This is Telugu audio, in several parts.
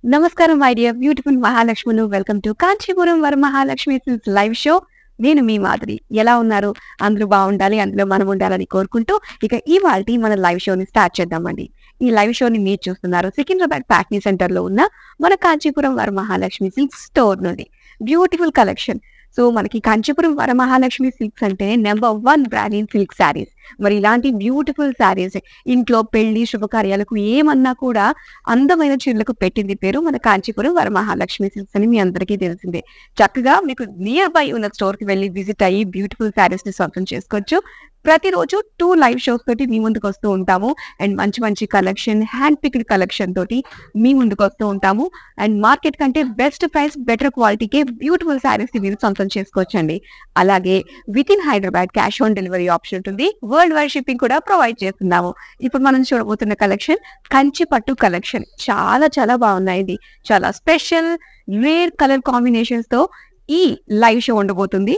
నమస్కారం మై డియర్ బ్యూటిఫుల్ మహాలక్ష్ములు welcome to Kanchipuram Vara Mahalakshmi silks live show నేను మీ మాదిరి ఎలా ఉన్నారు అందరూ బాగుండాలి అందులో మనం ఉండాలని కోరుకుంటూ ఇక ఈ వాళ్ళ మన లైవ్ షోని స్టార్ట్ చేద్దామండి ఈ లైవ్ షోని మీరు చూస్తున్నారు సికింద్రాబాద్ ప్యాక్నీ సెంటర్ లో ఉన్న మన కాంచీపురం వర మహాలక్ష్మి సిల్క్స్ స్టోర్ నుండి బ్యూటిఫుల్ కలెక్షన్ సో మనకి కాంచీపురం వరమహాలక్ష్మి సిల్క్స్ అంటే number one brand in silk sarees మరి ఇలాంటి బ్యూటిఫుల్ శారీస్ ఇంట్లో పెళ్లి శుభకార్యాలకు ఏమన్నా కూడా అందమైన చీరలకు పెట్టింది పేరు మన కాంచీపురం వరమహాలక్ష్మి సిల్క్స్ అని మీ అందరికీ తెలిసిందే చక్కగా మీకు నియర్ బై ఉన్న స్టోర్ కి వెళ్ళి విజిట్ అయ్యి బ్యూటిఫుల్ శారీస్ ని సొంతం చేసుకోవచ్చు ప్రతిరోజు టూ లైవ్ షోస్ తోటి మీ ముందుకు వస్తూ ఉంటాము అండ్ మంచి మంచి కలెక్షన్ హ్యాండ్ పిక్డ్ కలెక్షన్ తోటి మీ ముందుకు వస్తూ ఉంటాము అండ్ మార్కెట్ కంటే బెస్ట్ ప్రైస్ బెటర్ క్వాలిటీకే బ్యూటిఫుల్ శారీస్ ని మీరు సొంతం చేసుకోవచ్చండి అలాగే with in Hyderabad cash on delivery option ఉంటుంది వరల్డ్ వైడ్ షిప్పింగ్ కూడా ప్రొవైడ్ చేస్తున్నాము ఇప్పుడు మనం చూడబోతున్న కలెక్షన్ కంచి పట్టు కలెక్షన్ చాలా చాలా బాగున్నాయి చాలా స్పెషల్ రేర్ కలర్ కాంబినేషన్స్ తో ఈ లైవ్ షో ఉండబోతుంది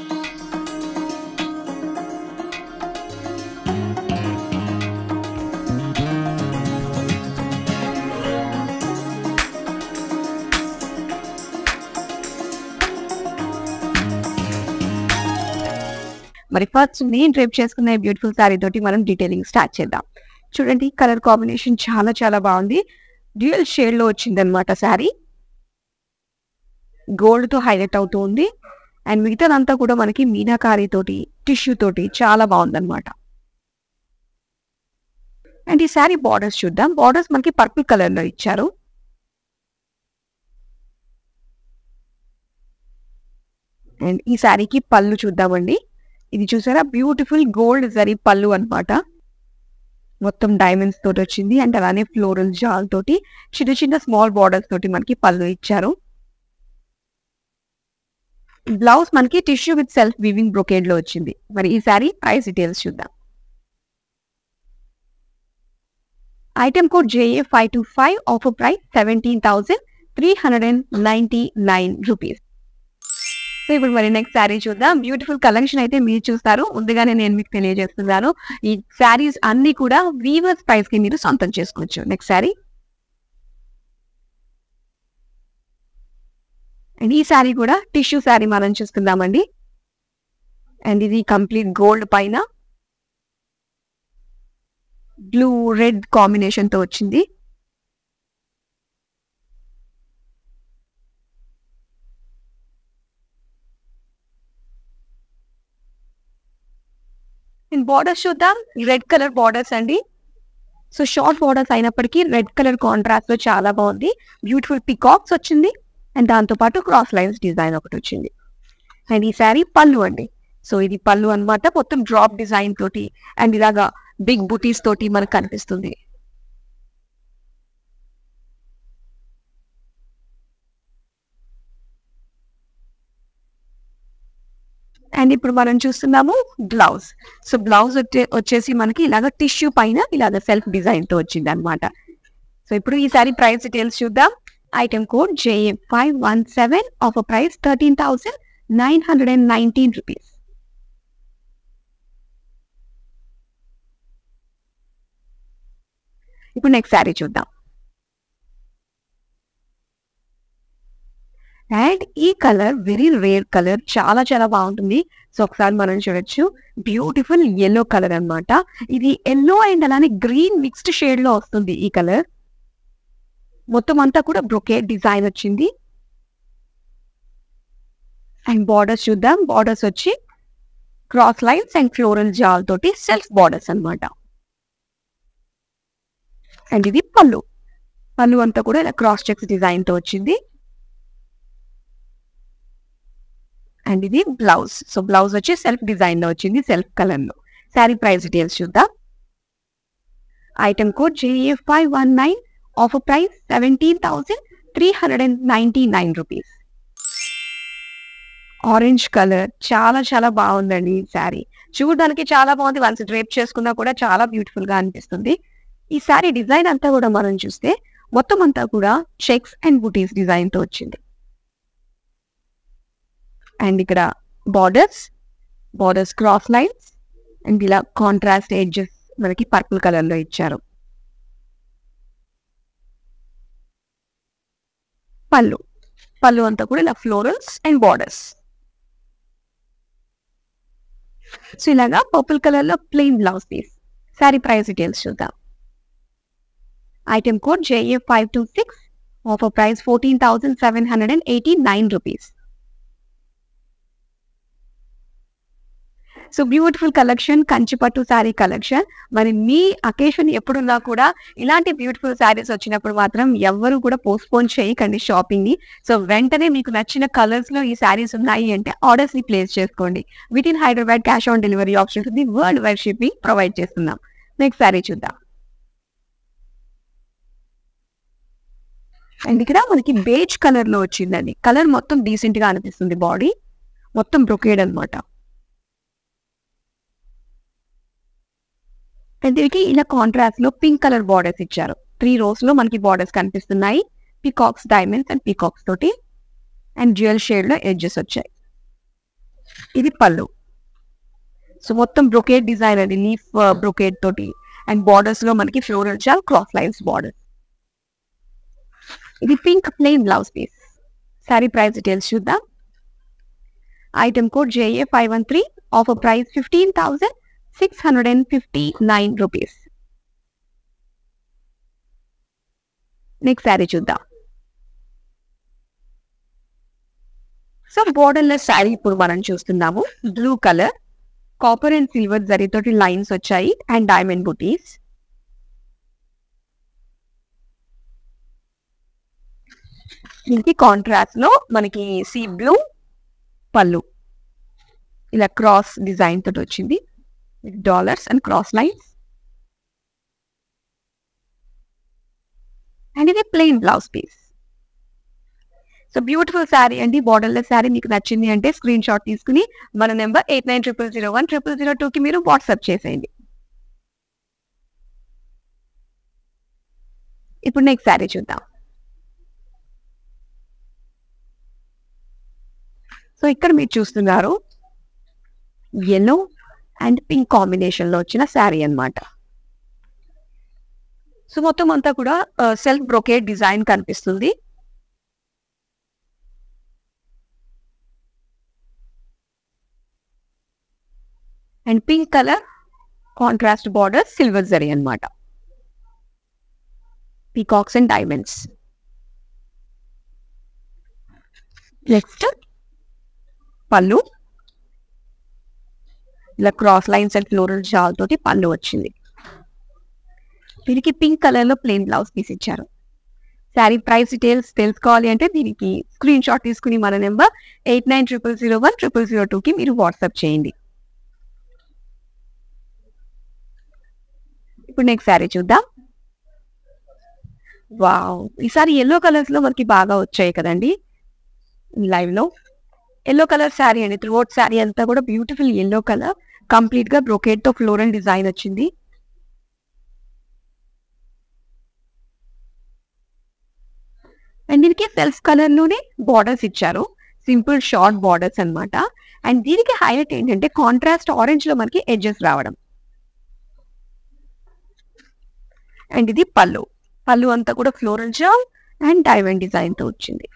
మరి ఫస్ట్ నేను డ్రేప్ చేసుకున్న బ్యూటిఫుల్ శారీ తోటి మనం డీటెయిలింగ్ స్టార్ట్ చేద్దాం చూడండి కలర్ కాంబినేషన్ చాలా చాలా బాగుంది డ్యూయల్ షేడ్ లో వచ్చింది అనమాట శారీ గోల్డ్ తో హైలైట్ అవుతూ ఉంది అండ్ మిగతాదంతా కూడా మనకి మీనాకారి తోటి టిష్యూ తోటి చాలా బాగుంది అనమాట అండ్ ఈ శారీ బార్డర్స్ చూద్దాం బార్డర్స్ మనకి పర్పుల్ కలర్ లో ఇచ్చారు అండ్ ఈ శారీకి పళ్ళు చూద్దామండి ఇది చూసారా బ్యూటిఫుల్ గోల్డ్ జరీ పళ్ళు అన్నమాట మొత్తం డైమండ్స్ తోటి వచ్చింది అండ్ అలానే ఫ్లోరల్ జాల్ తోటి చిన్న చిన్న స్మాల్ బార్డర్స్ తోటి మనకి పళ్ళు ఇచ్చారు బ్లౌజ్ మనకి tissue with self weaving brocade లో వచ్చింది మరి ఈ సారీ ప్రైస్ డీటెయిల్స్ చూద్దాం item code JA five two five offer price seventeen thousand three hundred and ninety nine rupees so ఇప్పుడు మరి నెక్స్ట్ శారీ చూద్దాం బ్యూటిఫుల్ కలెక్షన్ అయితే మీరు చూస్తారు ముందుగానే నేను మీకు తెలియజేస్తున్నాను ఈ శారీస్ అన్ని కూడా వీవర్స్ ప్రైస్ కి మీరు సొంతం చేసుకోవచ్చు నెక్స్ట్ శారీ అండ్ ఈ శారీ కూడా టిష్యూ శారీ మనం చూసుకుందామండి అండ్ ఇది కంప్లీట్ గోల్డ్ పైన బ్లూ రెడ్ కాంబినేషన్ తో వచ్చింది బార్డర్స్ చూద్దాం రెడ్ కలర్ బార్డర్స్ అండి సో షార్ట్ బార్డర్స్ అయినప్పటికీ రెడ్ కలర్ కాంట్రాస్ట్ లో చాలా బాగుంది బ్యూటిఫుల్ పికాక్స్ వచ్చింది అండ్ దాంతో పాటు క్రాస్ లైన్స్ డిజైన్ ఒకటి వచ్చింది అండ్ ఈ శారీ పళ్ళు అండి సో ఇది పళ్ళు అన్నమాట మొత్తం డ్రాప్ డిజైన్ తోటి అండ్ ఇలాగా బిగ్ బుటీస్ తోటి మనకు కనిపిస్తుంది అండ్ ఇప్పుడు మనం చూస్తున్నాము బ్లౌజ్ సో బ్లౌజ్ వచ్చేసి మనకి ఇలాగ టిష్యూ పైన ఇలాగ సెల్ఫ్ డిజైన్ తో వచ్చింది అనమాట సో ఇప్పుడు ఈ సారీ ప్రైస్ డీటెయిల్స్ చూద్దాం item code JA five one seven off price thirteen thousand nine hundred and nineteen rupees ఇప్పుడు నెక్స్ట్ శారీ చూద్దాం అండ్ ఈ కలర్ వెరీ రేర్ కలర్ చాలా చాలా బాగుంటుంది సో ఒకసారి మనం చూడొచ్చు బ్యూటిఫుల్ ఎల్లో కలర్ అన్నమాట ఇది ఎల్లో అండ్ అలానే గ్రీన్ మిక్స్డ్ షేడ్ లో వస్తుంది ఈ కలర్ మొత్తం అంతా కూడా బ్రొకేట్ డిజైన్ వచ్చింది అండ్ బార్డర్స్ చూద్దాం బార్డర్స్ వచ్చి క్రాస్ లైన్స్ అండ్ ఫ్లోరల్ జాల్ తోటి సెల్ఫ్ బార్డర్స్ అన్నమాట అండ్ ఇది పళ్ళు పళ్ళు అంతా కూడా ఇలా క్రాస్ చెక్స్ డిజైన్ తో వచ్చింది అండ్ ఇది బ్లౌజ్ సో బ్లౌజ్ వచ్చి సెల్ఫ్ డిజైన్ లో వచ్చింది సెల్ఫ్ కలర్ లో శారీ ప్రైస్ డీటెయిల్స్ చూద్దాం item code JA five one nine offer price seventeen thousand three hundred and ninety nine rupees orange colour చాలా చాలా బాగుందండి ఈ శారీ చూడడానికి చాలా బాగుంది వన్స్ డ్రేప్ చేసుకున్నా కూడా చాలా బ్యూటిఫుల్ గా అనిపిస్తుంది ఈ శారీ డిజైన్ అంతా కూడా మనం చూస్తే మొత్తం అంతా కూడా చెక్స్ అండ్ బుటీస్ డిజైన్ తో వచ్చింది అండ్ ఇక్కడ borders borders cross lines and ఇలా కాంట్రాస్ట్ ఎడ్జెస్ మనకి పర్పుల్ కలర్ లో ఇచ్చారు పళ్ళు పళ్ళు అంతా కూడా ఇలా ఫ్లోరల్స్ అండ్ బార్డర్స్ సో ఇలాగా పర్పుల్ కలర్ లో plain blouse piece sari price details చూద్దాం item code JA five two six offer price fourteen thousand seven hundred and eighty nine rupees so beautiful collection కంచిపట్టు శారీ కలెక్షన్ మరి మీ అకేషన్ ఎప్పుడున్నా కూడా ఇలాంటి బ్యూటిఫుల్ శారీస్ వచ్చినప్పుడు మాత్రం ఎవ్వరు కూడా పోస్ట్పోన్ చేయకండి షాపింగ్ ని సో వెంటనే మీకు నచ్చిన కలర్స్ లో ఈ శారీస్ ఉన్నాయి అంటే ఆర్డర్స్ ని ప్లేస్ చేసుకోండి with in Hyderabad cash on delivery option ఉంది వరల్డ్ వైడ్ షిప్పింగ్ ప్రొవైడ్ చేస్తున్నాం నెక్స్ట్ శారీ చూద్దాం అండ్ ఇక్కడ మనకి బేజ్ కలర్ లో వచ్చిందండి కలర్ మొత్తం డీసెంట్ గా అనిపిస్తుంది బాడీ మొత్తం బ్రొకేడ్ అన్నమాట అండ్ దీనికి ఇలా కాంట్రాస్ట్ లో పింక్ కలర్ బార్డర్స్ ఇచ్చారు త్రీ రోస్ లో మనకి బార్డర్స్ కనిపిస్తున్నాయి పికాక్స్ డైమండ్స్ అండ్ పికాక్స్ తోటి అండ్ జ్యువెల్ షేడ్ లో ఎడ్జెస్ వచ్చాయి ఇది పళ్ళు సో మొత్తం బ్రొకేడ్ డిజైన్ అండి లీఫ్ బ్రొకేడ్ తోటి అండ్ బార్డర్స్ లో మనకి ఫ్లోరల్ చాల్ క్రాస్ లైన్స్ బార్డర్ ఇది pink plain blouse piece sari price details చూద్దాం item code JA five one three offer price fifteen thousand six hundred and fifty nine rupees next sari చూద్దాం సో బోర్డర్లెస్ శారీ ఇప్పుడు మనం చూస్తున్నాము blue colour copper and silver జరీతోటి లైన్స్ వచ్చాయి అండ్ డైమండ్ బుటీస్ దీనికి కాంట్రాస్ట్ లో మనకి సీ బ్లూ పళ్ళు ఇలా క్రాస్ డిజైన్ తోటి వచ్చింది dollars and cross lines and ఇది plain blouse piece so beautiful sari అండి బార్డర్లెస్ శారీ మీకు నచ్చింది అంటే స్క్రీన్ షాట్ తీసుకుని మన number eight nine triple zero one triple zero టూకి మీరు వాట్సాప్ చేసేయండి ఇప్పుడు నెక్స్ట్ శారీ చూద్దాం సో ఇక్కడ మీరు చూస్తున్నారు ఎల్లో అండ్ పింక్ కాంబినేషన్ లో వచ్చిన శారీ అన్నమాట సో మొత్తం అంతా కూడా సెల్ఫ్ బ్రొకేట్ డిజైన్ కనిపిస్తుంది and pink colour contrast border silver జరీ అన్నమాట పీకాక్స్ అండ్ డైమండ్స్ నెక్స్ట్ పళ్ళు ఇలా క్రాస్ లైన్స్ అండ్ ఫ్లోరల్ షాల్ తోటి పళ్ళు వచ్చింది దీనికి పింక్ కలర్ లో ప్లెయిన్ బ్లౌజ్ పీస్ ఇచ్చారు శారీ ప్రైస్ డీటెయిల్స్ తెలుసుకోవాలి అంటే దీనికి స్క్రీన్ షాట్ తీసుకుని మన number eight nine triple zero one triple zero టూకి మీరు వాట్సాప్ చేయండి ఇప్పుడు నెక్స్ట్ శారీ చూద్దాం వావ్ ఈసారి ఎల్లో కలర్స్ లో మనకి బాగా వచ్చాయి కదండి లైవ్ లో ఎల్లో కలర్ శారీ అండి త్రూఅవుట్ శారీ అంతా కూడా బ్యూటిఫుల్ ఎల్లో కలర్ కంప్లీట్ గా బ్రొకేట్ తో ఫ్లోరల్ డిజైన్ వచ్చింది అండ్ దీనికి సెల్ఫ్ కలర్ లోనే బార్డర్స్ ఇచ్చారు సింపుల్ షార్ట్ బార్డర్స్ అన్నమాట అండ్ దీనికి హైలైట్ ఏంటంటే కాంట్రాస్ట్ ఆరెంజ్ లో మనకి ఎడ్జెస్ రావడం అండ్ ఇది పళ్ళు పళ్ళు అంతా కూడా ఫ్లోరల్ జాల్ అండ్ డైమండ్ డిజైన్ తో వచ్చింది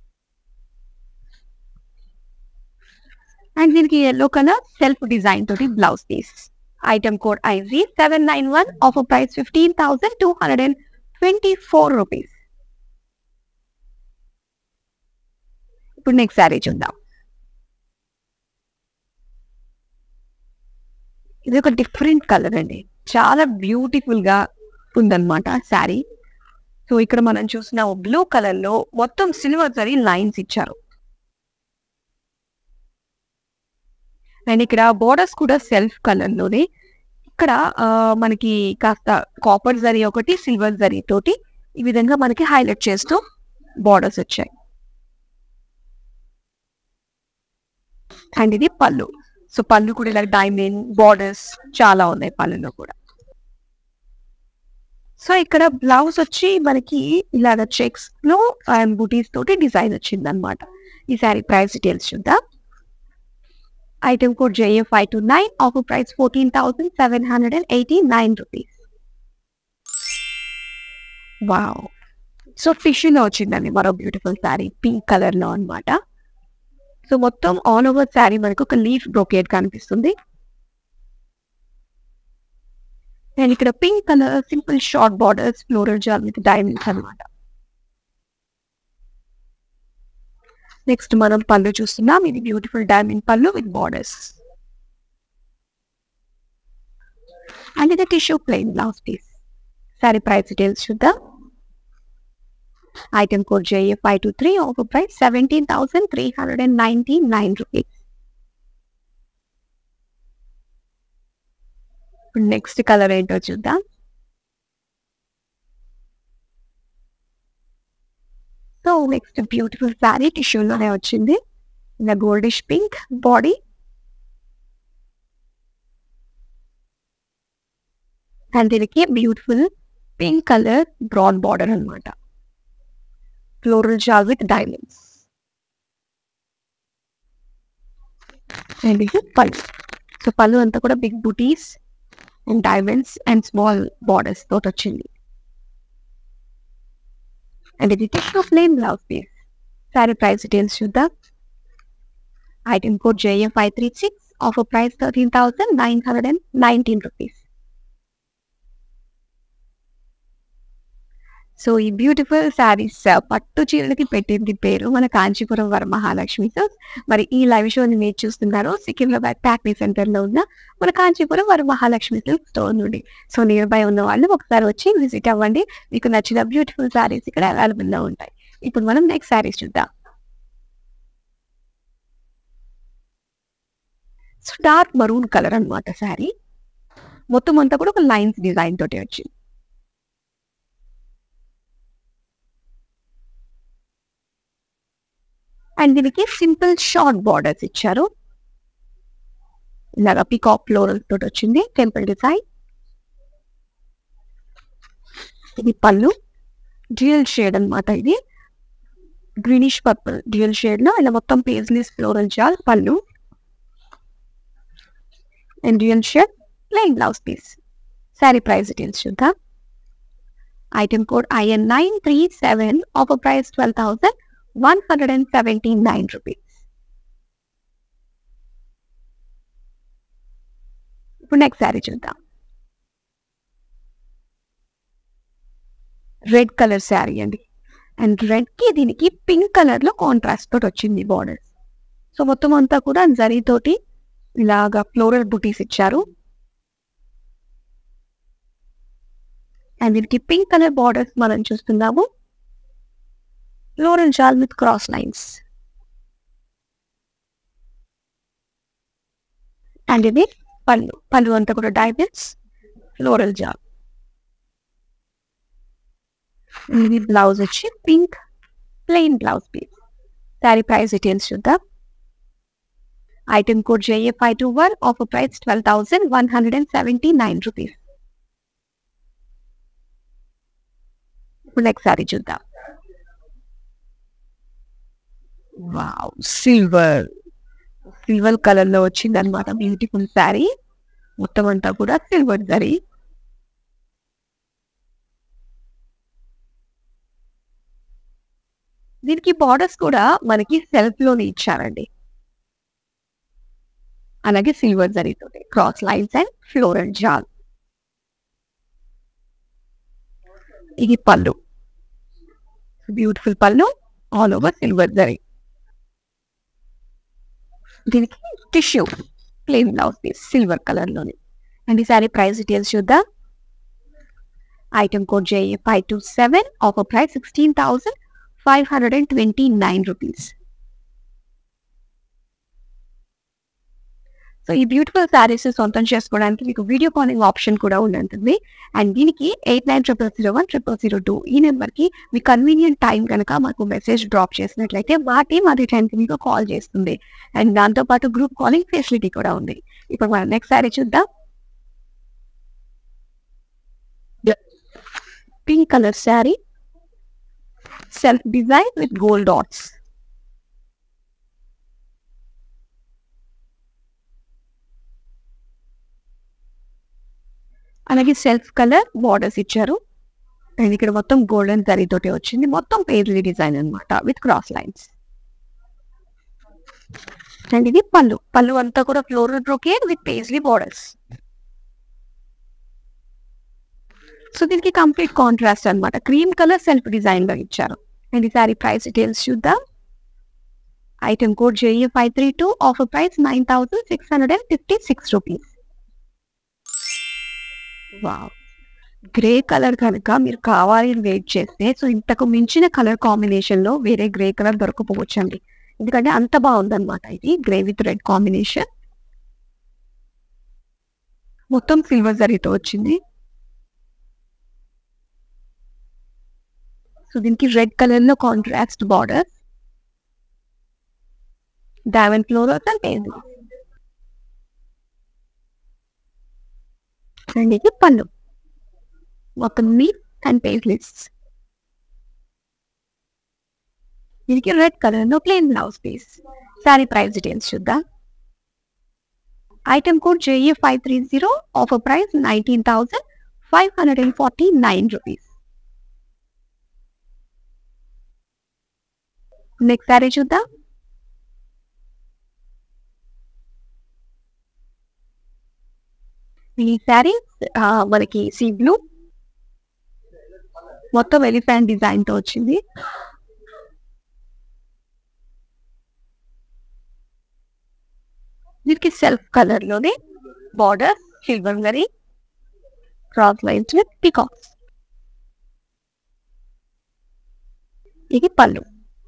అండ్ దీనికి ఎల్లో కలర్ సెల్ఫ్ డిజైన్ తోటి blouse piece item code I G seven nine one offer price fifteen thousand two hundred and twenty four rupees ఇప్పుడు నెక్స్ట్ శారీ చూద్దాం ఇది ఒక డిఫరెంట్ కలర్ అండి చాలా బ్యూటిఫుల్ గా ఉందన్నమాట శారీ సో ఇక్కడ మనం చూసిన బ్లూ కలర్ లో మొత్తం సిల్వర్ జరీ లైన్స్ ఇచ్చారు అండ్ ఇక్కడ బోర్డర్స్ కూడా సెల్ఫ్ కలర్ లోనే ఇక్కడ ఆ, మనకి కాస్త కాపర్ జరీ ఒకటి సిల్వర్ జరీ తోటి ఈ విధంగా మనకి హైలైట్ చేస్తూ బోర్డర్స్ వచ్చాయి అండ్ ఇది పళ్ళు సో పళ్ళు కూడా ఇలా డైమండ్ బార్డర్స్ చాలా ఉన్నాయి పళ్ళులో కూడా సో ఇక్కడ బ్లౌజ్ వచ్చి మనకి ఇలాగ చెక్స్ లో అండ్ బుటీస్ తోటి డిజైన్ వచ్చింది అనమాట ఈ సారీ ప్రైస్ డీటెయిల్స్ చూద్దాం item code JA five two nine offer price fourteen thousand seven hundred and eighty nine rupees wow so ఫిష్లో వచ్చిందండి మరో బ్యూటిఫుల్ శారీ పింక్ కలర్ లో అన్నమాట సో మొత్తం ఆల్ ఓవర్ శారీ మనకు ఒక లీఫ్ బ్రోకేట్ కనిపిస్తుంది అండ్ ఇక్కడ pink colour simple short borders floral జాల్ విత్ డైమండ్స్ అన్నమాట నెక్స్ట్ మనం పళ్ళు చూస్తున్నాం ఇది బ్యూటిఫుల్ డైమండ్ పళ్ళు విత్ బార్డర్స్ అండ్ ఇది tissue plain blouse piece sari price details చూద్దాం item code JA five two three offer price seventeen thousand three hundred and ninety nine rupees ఇప్పుడు నెక్స్ట్ కలర్ ఏంటో చూద్దాం సో నెక్స్ట్ బ్యూటిఫుల్ శారీ టిష్యూలోనే వచ్చింది ఇలా గోల్డిష్ పింక్ బాడీ అండ్ దీనికి beautiful pink colour broad border అన్నమాట ఫ్లోరల్ జాల్ విత్ డైమండ్స్ అండ్ ఇది పళ్ళు సో పళ్ళు అంతా కూడా బిగ్ బుటీస్ and diamonds and small borders తోటి వచ్చింది అండ్ ఇది tissue plain blouse piece sari price details చూద్దాం item code J M five three six offer price thirteen thousand nine hundred and nineteen rupees so ఈ బ్యూటిఫుల్ శారీస్ పట్టు చీరలకి పెట్టింది పేరు మన కాంచీపురం వరమహాలక్ష్మి సో మరి ఈ లైవ్ షోని మీరు చూస్తున్నారు సికింద్రాబాద్ ప్యాక్నీ సెంటర్ లో ఉన్న మన కాంచీపురం వరమహాలక్ష్మి సిల్క్ స్టోర్ నుండి సో నియర్ బై ఉన్న వాళ్ళు ఒకసారి వచ్చి విజిట్ అవ్వండి మీకు నచ్చిన బ్యూటిఫుల్ శారీస్ ఇక్కడ అవైలబుల్ లో ఉంటాయి ఇప్పుడు మనం నెక్స్ట్ శారీస్ చూద్దాం సో డార్క్ మరూన్ కలర్ అన్నమాట శారీ మొత్తం అంతా కూడా ఒక లైన్స్ డిజైన్ తోటి వచ్చింది అండ్ దీనికి సింపుల్ షార్ట్ బార్డర్స్ ఇచ్చారు ఇలాగా పికాక్ ఫ్లోరల్ తోటి వచ్చింది టెంపుల్ డిజైన్ ఇది పళ్ళు డ్యూయల్ షేడ్ అన్నమాట ఇది గ్రీనిష్ పర్పుల్ డ్యూయల్ షేడ్ లో ఇలా మొత్తం పేజ్లీస్ ఫ్లోరల్ జాల్ పళ్ళు and dual shade plain blouse piece sari price details చూద్దాం item code I N nine three seven offer price twelve thousand one hundred and seventy nine rupees ఇప్పుడు నెక్స్ట్ శారీ చూద్దాం రెడ్ కలర్ శారీ అండి అండ్ రెడ్ కి దీనికి పింక్ కలర్ లో కాంట్రాస్ట్ తోటి వచ్చింది బార్డర్ సో మొత్తం అంతా కూడా జరీ తోటి ఇలాగా ఫ్లోరల్ బుటీస్ ఇచ్చారు అండ్ దీనికి పింక్ కలర్ బార్డర్స్ మనం చూస్తున్నాము ఫ్లోరల్ జాల్ విత్ క్రాస్ లైన్స్ అండ్ ఇది పళ్ళు పళ్ళు అంతా కూడా డైమండ్స్ ఫ్లోరల్ జాల్ ఇది బ్లౌజ్ వచ్చి pink plain blouse piece sari price details చూద్దాం item code JA five two one offer price twelve thousand one hundred and seventy nine rupees ఇప్పుడు నెక్స్ట్ శారీ చూద్దాం వావ్ సిల్వర్ సిల్వర్ కలర్ లో వచ్చింది అనమాట బ్యూటిఫుల్ శారీ మొత్తం అంతా కూడా సిల్వర్ జరీ దీనికి బార్డర్స్ కూడా మనకి సెల్ఫ్ లోనే ఇచ్చారండి అలాగే సిల్వర్ జరీతో క్రాస్ లైన్స్ అండ్ ఫ్లోరల్ జాల్ ఇది పళ్ళు బ్యూటిఫుల్ పళ్ళు ఆల్ ఓవర్ సిల్వర్ జరీ దీనికి tissue plain blouse piece silver colour లోని అండ్ ఈ సారీ ప్రైస్ డీటెయిల్స్ చూద్దాం item code JA five two seven offer price sixteen thousand five hundred and twenty nine rupees so ఈ బ్యూటిఫుల్ శారీస్ సొంతం చేసుకోవడానికి మీకు వీడియో కాలింగ్ ఆప్షన్ కూడా ఉంటుంది అండ్ దీనికి eight nine triple zero one triple zero two ఈ నెంబర్కి మీ కన్వీనియంట్ టైం కనుక మాకు మెసేజ్ డ్రాప్ చేసినట్లయితే మా టీం అది టైంకి మీకు కాల్ చేస్తుంది అండ్ దాంతోపాటు గ్రూప్ కాలింగ్ ఫెసిలిటీ కూడా ఉంది ఇప్పుడు మనం నెక్స్ట్ శారీ చూద్దాం pink colour sari self design with gold dots అలాగే సెల్ఫ్ కలర్ బార్డర్స్ ఇచ్చారు అండ్ ఇక్కడ మొత్తం గోల్డెన్ జరీ తోటి వచ్చింది మొత్తం పేజ్లీ డిజైన్ అన్నమాట విత్ క్రాస్ లైన్స్ అండ్ ఇది పళ్ళు పళ్ళు అంతా కూడా floral brocade with paisley borders so దీనికి కంప్లీట్ కాంట్రాస్ట్ అన్నమాట క్రీమ్ కలర్ సెల్ఫ్ డిజైన్ లో ఇచ్చారు అండ్ ఈ సారీ ప్రైస్ డీటెయిల్స్ చూద్దాం item code J E five three two offer price nine thousand six hundred and fifty six rupees wow grey colour కనుక మీరు కావాలి అని వెయిట్ చేస్తే సో ఇంతకు మించిన కలర్ కాంబినేషన్ లో వేరే గ్రే కలర్ దొరకపోవచ్చండి ఎందుకంటే అంత బాగుందన్నమాట ఇది గ్రే విత్ రెడ్ కాంబినేషన్ మొత్తం సిల్వర్ జరీతో వచ్చింది సో దీనికి రెడ్ కలర్ లో contrast border diamond florals and పేజ్ అండ్ ఇది పళ్ళు మొత్తం నీట్ అండ్ పేజ్లెస్ దీనికి రెడ్ కలర్ లో plain blouse piece sari price details చూద్దాం item code J E five three zero offer price nineteen thousand five hundred and forty nine rupees next sari చూద్దాం ఈ శారీ మనకి సీ బ్లూ మొత్తం ఎలిఫెంట్ డిజైన్ తో వచ్చింది దీనికి సెల్ఫ్ కలర్ లోనే బార్డర్ సిల్వర్ గరీ క్రాస్ లైన్స్ విత్ పికాక్స్ ఇది పళ్ళు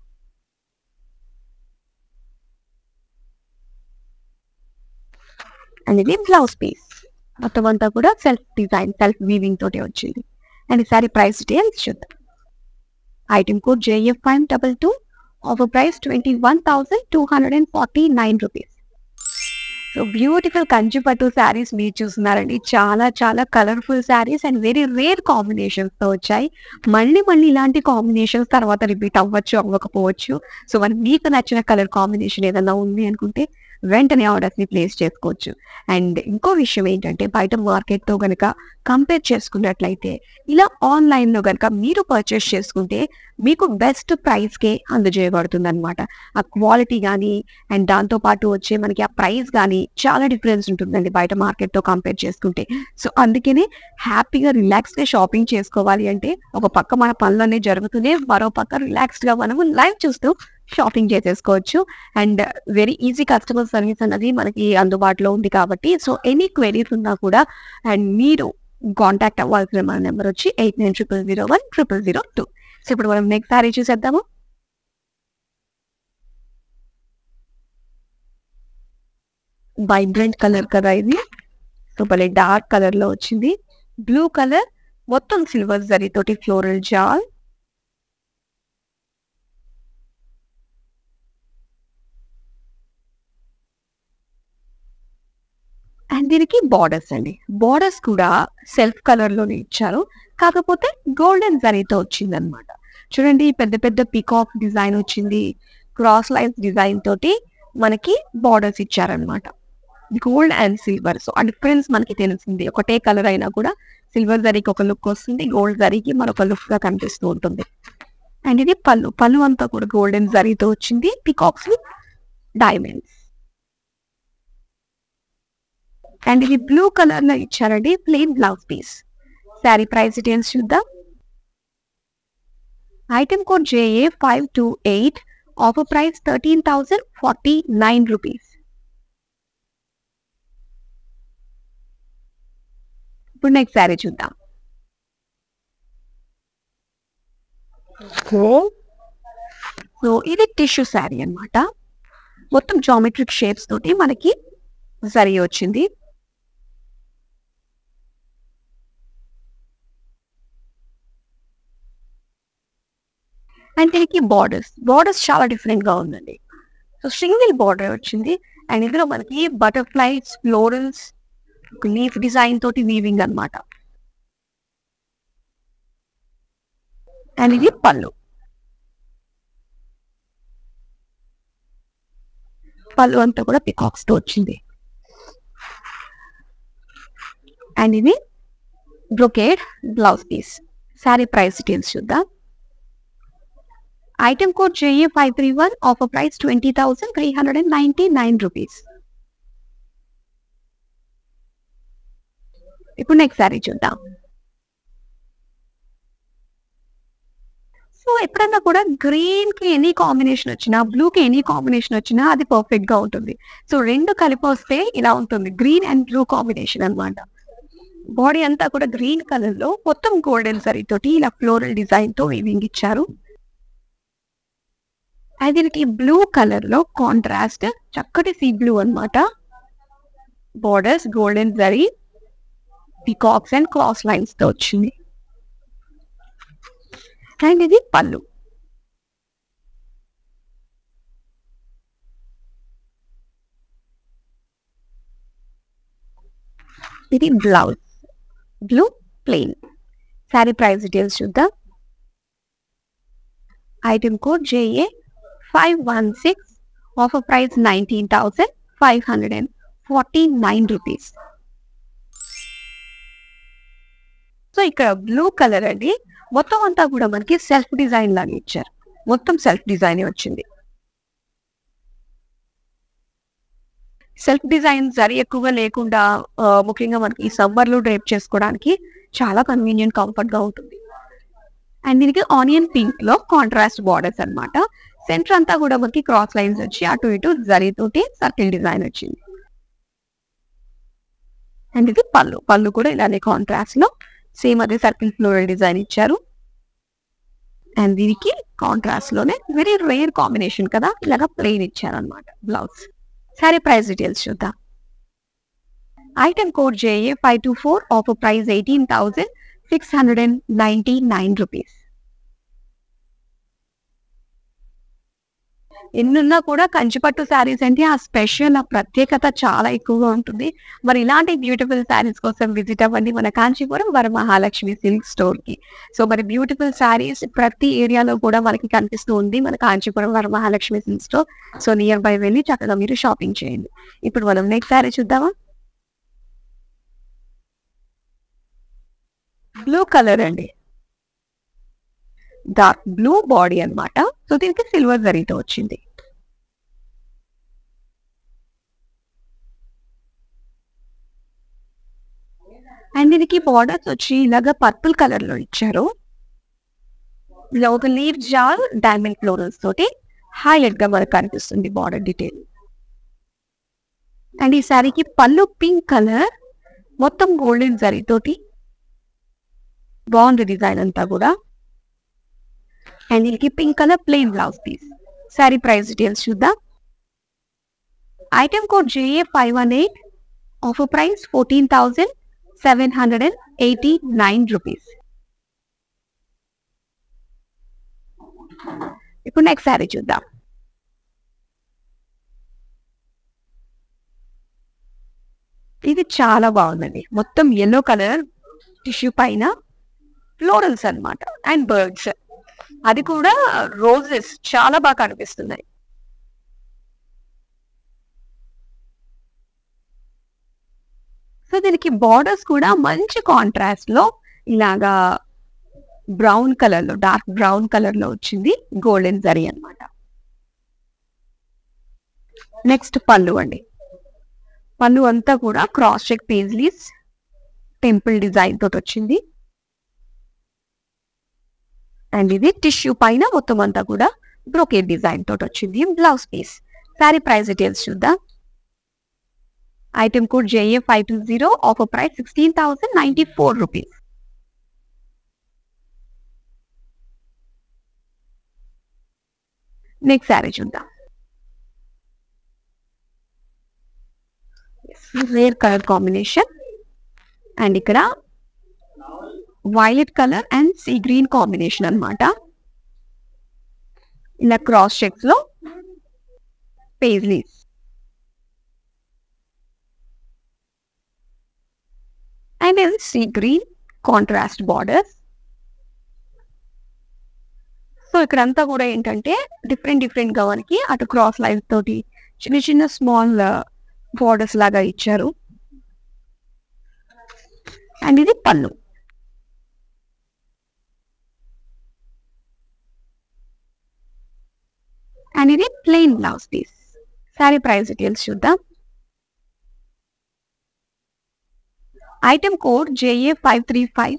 అండ్ ఇది బ్లౌజ్ పీస్ మొత్తం అంతా కూడా సెల్ఫ్ డిజైన్ సెల్ఫ్ వీవింగ్ తోటి వచ్చింది అండ్ ఈసారి ప్రైస్ డీటెయిల్స్ చూద్దాం item code J F five double two offer price twenty one thousand two hundred and forty nine rupees so beautiful Kanchi పట్టు శారీస్ మీరు చూస్తున్నారండి చాలా చాలా colourful saris and very rare combinations తో వచ్చాయి మళ్ళీ మళ్ళీ ఇలాంటి కాంబినేషన్స్ తర్వాత రిపీట్ అవ్వచ్చు అవ్వకపోవచ్చు సో మరి మీకు నచ్చిన కలర్ కాంబినేషన్ ఏదైనా ఉంది అనుకుంటే వెంటనే ఆర్డర్స్ ని ప్లేస్ చేసుకోవచ్చు అండ్ ఇంకో విషయం ఏంటంటే బయట మార్కెట్ తో గనక కంపేర్ చేసుకున్నట్లయితే ఇలా ఆన్లైన్ లో గనక మీరు పర్చేస్ చేసుకుంటే మీకు బెస్ట్ ప్రైస్ కే అందజేయబడుతుంది అనమాట ఆ క్వాలిటీ కానీ అండ్ దాంతో పాటు వచ్చే మనకి ఆ ప్రైస్ కానీ చాలా డిఫరెన్స్ ఉంటుందండి బయట మార్కెట్ తో కంపేర్ చేసుకుంటే సో అందుకనే హ్యాపీగా రిలాక్స్ గా షాపింగ్ చేసుకోవాలి అంటే ఒక పక్క మన పనులన్నీ జరుగుతూనే మరో పక్క రిలాక్స్డ్ గా మనము లైవ్ చూస్తూ షాపింగ్ చేసేసుకోవచ్చు and very easy customer service అన్నది మనకి అందుబాటులో ఉంది కాబట్టి సో ఎనీ క్వెరీస్ ఉన్నా కూడా అండ్ మీరు కాంటాక్ట్ అవ్వాల్సిన మన నెంబర్ వచ్చి eight nine triple zero one triple zero two so ఇప్పుడు మనం నెక్స్ట్ సారీ చూసేద్దాము వైబ్రెంట్ కలర్ కదా ఇది సో భలే డార్క్ కలర్ లో వచ్చింది బ్లూ కలర్ మొత్తం సిల్వర్ జరీ తోటి ఫ్లోరల్ జాల్ అండ్ దీనికి బార్డర్స్ అండి బార్డర్స్ కూడా సెల్ఫ్ కలర్ లోనే ఇచ్చారు కాకపోతే గోల్డెన్ జరీతో వచ్చింది అనమాట చూడండి పెద్ద పెద్ద పికాక్ డిజైన్ వచ్చింది క్రాస్ లైన్స్ డిజైన్ తోటి మనకి బార్డర్స్ ఇచ్చారనమాట గోల్డ్ అండ్ సిల్వర్ సో ఆ డిఫరెన్స్ మనకి తెలిసింది ఒకటే కలర్ అయినా కూడా సిల్వర్ జరీకి ఒక లుక్ వస్తుంది గోల్డ్ జరీకి మరొక లుక్ గా కనిపిస్తూ ఉంటుంది అండ్ ఇది పళ్ళు పళ్ళు అంతా కూడా గోల్డెన్ జరీతో వచ్చింది పికాక్స్ విత్ డైమండ్స్ అండ్ ఇది బ్లూ కలర్ లో ఇచ్చారండి plain blouse piece sari price details చూద్దాం item code JA five two eight offer price thirteen thousand forty nine rupees ఇప్పుడు నెక్స్ట్ శారీ చూద్దాం సో ఇది టిష్యూ శారీ అన్నమాట మొత్తం జామెట్రిక్ షేప్స్ తోటి మనకి జరీ వచ్చింది అండ్ దీనికి బార్డర్స్ బార్డర్స్ చాలా డిఫరెంట్ గా ఉందండి సో సింగిల్ బార్డర్ వచ్చింది అండ్ ఇందులో మనకి బటర్ఫ్లైస్ ఫ్లోరల్స్ లీఫ్ డిజైన్ తోటి వీవింగ్ అన్నమాట అండ్ ఇది పళ్ళు పళ్ళు అంతా కూడా పికాక్స్ తో వచ్చింది అండ్ ఇది brocade blouse piece sari price details చూద్దాం item code JA five three one offer price twenty thousand three hundred and ninety nine rupees ఇప్పుడు నెక్స్ట్ శారీ చూద్దాం సో ఎప్పుడన్నా కూడా గ్రీన్ కి ఎనీ కాంబినేషన్ వచ్చినా బ్లూ కి ఎనీ కాంబినేషన్ వచ్చినా అది పర్ఫెక్ట్ గా ఉంటుంది సో రెండు కలిపి వస్తే ఇలా ఉంటుంది గ్రీన్ అండ్ బ్లూ కాంబినేషన్ అన్నమాట బాడీ అంతా కూడా గ్రీన్ కలర్ లో మొత్తం గోల్డెన్ సరీ తోటి ఇలా ఫ్లోరల్ డిజైన్ తో వీవింగ్ ఇచ్చారు అది దీనికి బ్లూ కలర్ లో కాంట్రాస్ట్ చక్కటి సీ బ్లూ అన్నమాట బోర్డర్స్ గోల్డెన్ జరీ పికాక్స్ అండ్ క్రాస్ లైన్స్ తో వచ్చింది అండ్ ఇది పళ్ళు ఇది blouse blue plain sari price details చూద్దాం item code JA five one six offer price nineteen thousand five hundred and forty nine rupees so ఇక్కడ బ్లూ కలర్ అండి మొత్తం అంతా కూడా మనకి సెల్ఫ్ డిజైన్ లాగా ఇచ్చారు మొత్తం సెల్ఫ్ డిజైన్ వచ్చింది సెల్ఫ్ డిజైన్ జరి ఎక్కువగా లేకుండా ఆ, ముఖ్యంగా మనకి ఈ సమ్మర్ లో డ్రైప్ చేసుకోవడానికి చాలా కన్వీనియంట్ కంఫర్ట్ గా ఉంటుంది అండ్ దీనికి ఆనియన్ పింక్ లో కాంట్రాస్ట్ బార్డర్స్ అన్నమాట సెంటర్ అంతా కూడా మనకి క్రాస్ లైన్స్ వచ్చి అటు ఇటు జరీ తోటి సర్కిల్ డిజైన్ వచ్చింది అండ్ ఇది పళ్ళు పళ్ళు కూడా ఇలానే కాంట్రాస్ట్ లో సేమ్ అదే సర్కిల్ ఫ్లోరల్ డిజైన్ ఇచ్చారు అండ్ దీనికి కాంట్రాస్ట్ లోనే వెరీ రేర్ కాంబినేషన్ కదా ఇలాగా ప్లెయిన్ ఇచ్చారు అనమాట బ్లౌజ్ సారీ ప్రైస్ డీటెయిల్స్ చూద్దాం item code JA five two four offer price eighteen thousand six hundred and ninety nine rupees ఎన్నున్నా కూడా కంచిపట్టు శారీస్ అంటే ఆ స్పెషల్ ఆ ప్రత్యేకత చాలా ఎక్కువగా ఉంటుంది మరి ఇలాంటి బ్యూటిఫుల్ శారీస్ కోసం విజిట్ అవ్వండి మన కాంచీపురం వరమహాలక్ష్మి సిల్క్ స్టోర్ కి సో మరి బ్యూటిఫుల్ శారీస్ ప్రతి ఏరియాలో కూడా మనకి కనిపిస్తూ ఉంది మన Kanchipuram Varamahalakshmi silk store so nearby వెళ్ళి చక్కగా మీరు షాపింగ్ చేయండి ఇప్పుడు మనం నెక్స్ట్ శారీ చూద్దామా బ్లూ కలర్ అండి డార్క్ బ్లూ బాడీ అన్నమాట సో దీనికి సిల్వర్ జరీతో వచ్చింది అండ్ దీనికి బార్డర్స్ వచ్చి ఇలాగా పర్పుల్ కలర్ లో ఇచ్చారు ఇలా ఒక లీవ్ జాల్ డైమండ్ ఫ్లోరల్స్ తోటి హైలైట్ గా మనకు కనిపిస్తుంది బార్డర్ డీటెయిల్ అండ్ ఈ శారీకి పళ్ళు పింక్ కలర్ మొత్తం గోల్డెన్ జరీ తోటి బాగుంది డిజైన్ అంతా కూడా అండ్ దీనికి pink colour plain blouse piece sari price details చూద్దాం item code JA five one eight offer price fourteen thousand seven hundred and eighty nine rupees ఇప్పుడు నెక్స్ట్ శారీ చూద్దాం ఇది చాలా బాగుందండి మొత్తం ఎల్లో కలర్ టిష్యూ పైన ఫ్లోరల్స్ అన్నమాట అండ్ బర్డ్స్ అది కూడా రోజెస్ చాలా బాగా కనిపిస్తున్నాయి సో దీనికి బార్డర్స్ కూడా మంచి కాంట్రాస్ట్ లో ఇలాగా బ్రౌన్ కలర్ లో డార్క్ బ్రౌన్ కలర్ లో వచ్చింది గోల్డెన్ జరీ అన్నమాట నెక్స్ట్ పళ్ళు అండి పళ్ళు అంతా కూడా cross check paisleys temple design తోటి వచ్చింది అండ్ ఇది టిష్యూ పైన మొత్తం అంతా కూడా బ్రోకేట్ డిజైన్ తోటి వచ్చింది blouse piece sari price details చూద్దాం item code JA five two zero offer price sixteen thousand ninety four rupees next sari చూద్దాం రేర్ కలర్ కాంబినేషన్ అండ్ ఇక్కడ violet colour and sea green combination అన్నమాట ఇలా క్రాస్ చెక్స్ లో పేజ్లీస్ అండ్ ఇది sea green contrast borders so ఇక్కడంతా కూడా ఏంటంటే డిఫరెంట్ డిఫరెంట్ గా మనకి అటు క్రాస్ లైన్స్ తోటి చిన్న చిన్న స్మాల్ బార్డర్స్ లాగా ఇచ్చారు అండ్ ఇది పళ్ళు అండ్ ఇది plain blouse piece sari price details చూద్దాం item code JA five three five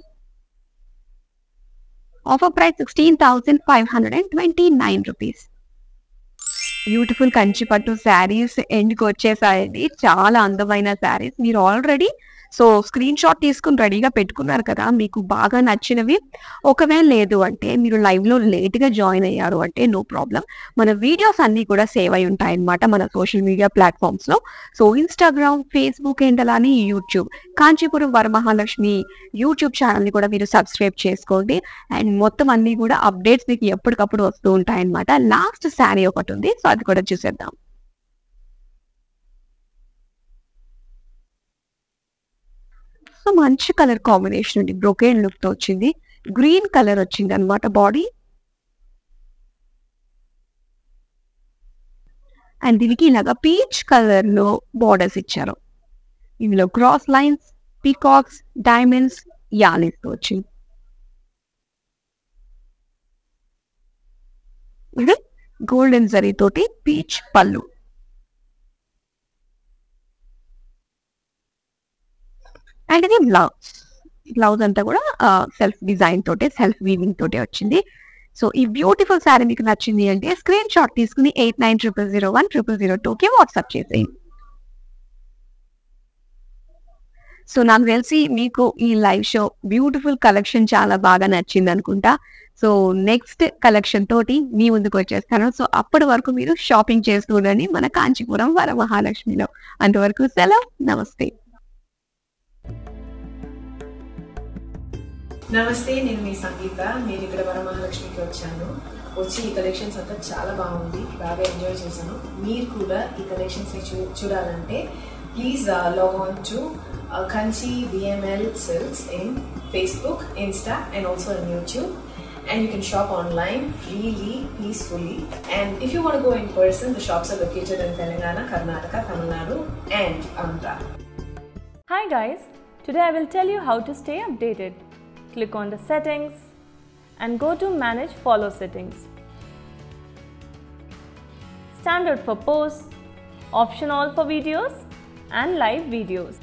offer price sixteen thousand five hundred and twenty nine rupees beautiful Kanchi పట్టు శారీస్ ఎండ్కి వచ్చేసాయండి చాలా అందమైన శారీస్ మీరు ఆల్రెడీ సో స్క్రీన్ షాట్ తీసుకుని రెడీగా పెట్టుకున్నారు కదా మీకు బాగా నచ్చినవి ఒకవేళ లేదు అంటే మీరు లైవ్ లో లేట్ గా జాయిన్ అయ్యారు అంటే నో ప్రాబ్లం మన వీడియోస్ అన్ని కూడా సేవ్ అయి ఉంటాయి అన్నమాట మన సోషల్ మీడియా ప్లాట్ఫామ్స్ లో సో ఇన్స్టాగ్రామ్ ఫేస్బుక్ అండ్ అలానే YouTube Kanchipuram Varamahalakshmi YouTube channel ని కూడా మీరు సబ్స్క్రైబ్ చేసుకోండి అండ్ మొత్తం అన్ని కూడా అప్డేట్స్ మీకు ఎప్పటికప్పుడు వస్తూ ఉంటాయి అన్నమాట లాస్ట్ శారీ ఒకటి ఉంది సో అది కూడా చూసేద్దాం సో మంచి కలర్ కాంబినేషన్ ఉంది బ్రొకేడ్ లుక్ తో వచ్చింది గ్రీన్ కలర్ వచ్చింది అనమాట బాడీ అండ్ దీనికి ఇలాగా పీచ్ కలర్ లో బార్డర్స్ ఇచ్చారు ఇందులో క్రాస్ లైన్స్ పీకాక్స్ డైమండ్స్ యాలిస్ తో వచ్చింది ఇది గోల్డెన్ జరీ తోటి పీచ్ పళ్ళు అండ్ ఇది బ్లౌజ్ బ్లౌజ్ అంతా కూడా సెల్ఫ్ డిజైన్ తోటే సెల్ఫ్ వీవింగ్ తోటే వచ్చింది సో ఈ బ్యూటిఫుల్ శారీ మీకు నచ్చింది అంటే స్క్రీన్ షాట్ తీసుకుని eight nine triple zero one triple zero టూకి వాట్సాప్ చేసేయండి సో నాకు తెలిసి మీకు ఈ లైవ్ షో బ్యూటిఫుల్ కలెక్షన్ చాలా బాగా నచ్చింది అనుకుంటా సో నెక్స్ట్ కలెక్షన్ తోటి మీ ముందుకు వచ్చేస్తాను సో అప్పటి వరకు మీరు షాపింగ్ చేస్తూ ఉండండి మన కాంచీపురం వరమహాలక్ష్మిలో అంతవరకు సెలవు నమస్తే నమస్తే నేను మీ సంగీత నేను ఇక్కడ వరమహాలక్ష్మికి వచ్చాను వచ్చి ఈ కలెక్షన్స్ అంతా చాలా బాగుంది బాగా ఎంజాయ్ చేశాను మీరు కూడా ఈ కలెక్షన్స్ చూ చూడాలంటే please log on to Kanchi BML silks in Facebook Insta and also in YouTube and you can shop online freely, peacefully. And if you want to go in person, the shops are located in Telangana, Karnataka, Tamil Nadu, and Andhra. Hi guys, today I will tell you how to stay updated. Click on the settings and go to manage follow settings. Standard for posts, option all for videos and live videos.